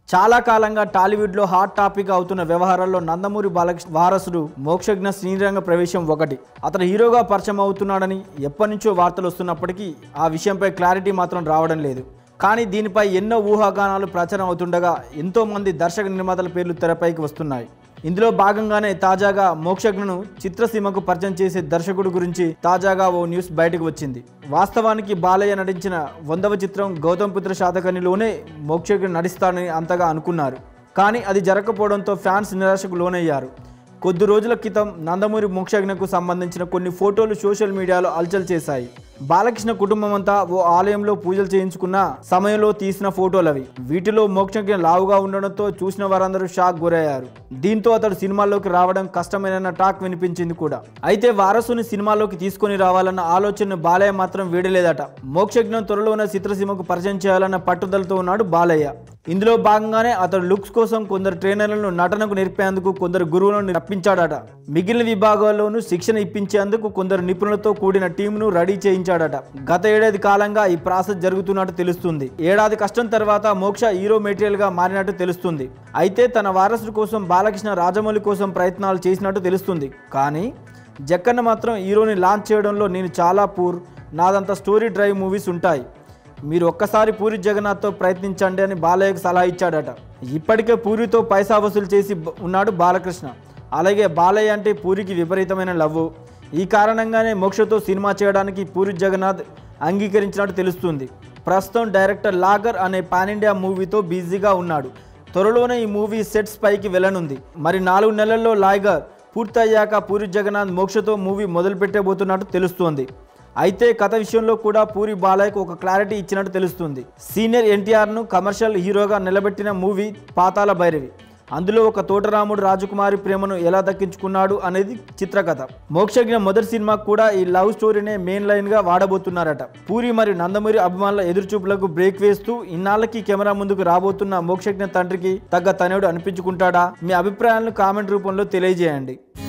చాలా కాలంగా టాలీవుడ్లో హాట్ టాపిక్ అవుతున్న వ్యవహారాల్లో నందమూరి బాలకృష్ణ వారసుడు మోక్షజ్ఞ శ్రీరంగ ప్రవేశం ఒకటి అతను హీరోగా పరిచయం అవుతున్నాడని ఎప్పటి నుంచో వార్తలు వస్తున్నప్పటికీ ఆ విషయంపై క్లారిటీ మాత్రం రావడం లేదు కానీ దీనిపై ఎన్నో ఊహాగానాలు ప్రచారం అవుతుండగా ఎంతో మంది దర్శక నిర్మాతల పేర్లు తెరపైకి వస్తున్నాయి ఇందులో భాగంగానే తాజాగా మోక్షజ్ఞను చిత్రసీమకు పరిచయం చేసే దర్శకుడు గురించి తాజాగా ఓ న్యూస్ బయటకు వచ్చింది వాస్తవానికి బాలయ్య నటించిన వందవ చిత్రం గౌతమ్ పుత్ర శాతకర్ణిలోనే మోక్షజ్ఞ నటిస్తాడని అంతగా అనుకున్నారు కానీ అది జరగకపోవడంతో ఫ్యాన్స్ నిరాశకు లోనయ్యారు కొద్ది రోజుల క్రితం నందమూరి మోక్షజ్ఞకు సంబంధించిన కొన్ని ఫోటోలు సోషల్ మీడియాలో అల్చల్ చేశాయి బాలకృష్ణ కుటుంబం అంతా ఓ ఆలయంలో పూజలు చేయించుకున్న సమయంలో తీసిన ఫోటోలు అవి వీటిలో మోక్షజ్ఞ లావుగా ఉండడంతో చూసిన వారందరూ షాక్ గురయ్యారు దీంతో అతడు సినిమాల్లోకి రావడం కష్టమైన టాక్ వినిపించింది కూడా అయితే వారసుని సినిమాలోకి తీసుకొని రావాలన్న ఆలోచన బాలయ్య మాత్రం వీడలేదట మోక్షజ్ఞం త్వరలోనే చిత్రసీమకు పరిచయం చేయాలన్న పట్టుదలతో ఉన్నాడు బాలయ్య ఇందులో భాగంగానే అతడు లుక్స్ కోసం కొందరు ట్రైనర్లను నటనకు నేర్పేందుకు కొందరు గురువులను రప్పించాడట మిగిలిన విభాగాల్లోనూ శిక్షణ ఇప్పించేందుకు కొందరు నిపుణులతో కూడిన టీంను రెడీ చేయించాడట గత ఏడాది కాలంగా ఈ ప్రాసెస్ జరుగుతున్నట్టు తెలుస్తుంది ఏడాది కష్టం తర్వాత మోక్ష హీరో మెటీరియల్ గా మారినట్టు తెలుస్తుంది అయితే తన వారసుడి కోసం బాలకృష్ణ రాజమౌళి కోసం ప్రయత్నాలు చేసినట్టు తెలుస్తుంది కానీ జక్కన్న మాత్రం హీరోని లాంచ్ చేయడంలో నేను చాలా పూర్ నాదంతా స్టోరీ డ్రైవ్ మూవీస్ ఉంటాయి మీరు ఒక్కసారి పూరి జగన్నాథ్తో ప్రయత్నించండి అని బాలయ్యకు సలహా ఇచ్చాడట ఇప్పటికే పూరితో పైసా వసూలు చేసి బ- ఉన్నాడు బాలకృష్ణ అలాగే బాలయ్య అంటే పూరికి విపరీతమైన లవ్ ఈ కారణంగానే మోక్షతో సినిమా చేయడానికి పూరి జగన్నాథ్ అంగీకరించినట్టు తెలుస్తుంది ప్రస్తుతం డైరెక్టర్ లాగర్ అనే పాన్ ఇండియా మూవీతో బిజీగా ఉన్నాడు త్వరలోనే ఈ మూవీ సెట్స్ పైకి వెళ్ళనుంది మరి నాలుగు నెలల్లో లాగర్ పూర్తయ్యాక పూరి జగన్నాథ్ మోక్షతో మూవీ మొదలు పెట్టబోతున్నట్టు తెలుస్తోంది అయితే కథ విషయంలో కూడా పూరి బాలయ్యకు ఒక క్లారిటీ ఇచ్చినట్టు తెలుస్తుంది సీనియర్ ఎన్టీఆర్ను కమర్షియల్ హీరోగా నిలబెట్టిన మూవీ పాతాల భైరవి అందులో ఒక తోటరాముడు రాజకుమారి ప్రేమను ఎలా దక్కించుకున్నాడు అనేది చిత్రకథ మోక్షజ్ఞ మొదటి సినిమా కూడా ఈ లవ్ స్టోరీనే మెయిన్ లైన్ గా వాడబోతున్నారట పూరి మరియు నందమూరి అభిమానుల ఎదురుచూపులకు బ్రేక్ వేస్తూ ఇన్నాళ్ళకి కెమెరా ముందుకు రాబోతున్న మోక్షజ్ఞ తండ్రికి తగ్గ తనయుడు అనిపించుకుంటాడా మీ అభిప్రాయాలను కామెంట్ రూపంలో తెలియజేయండి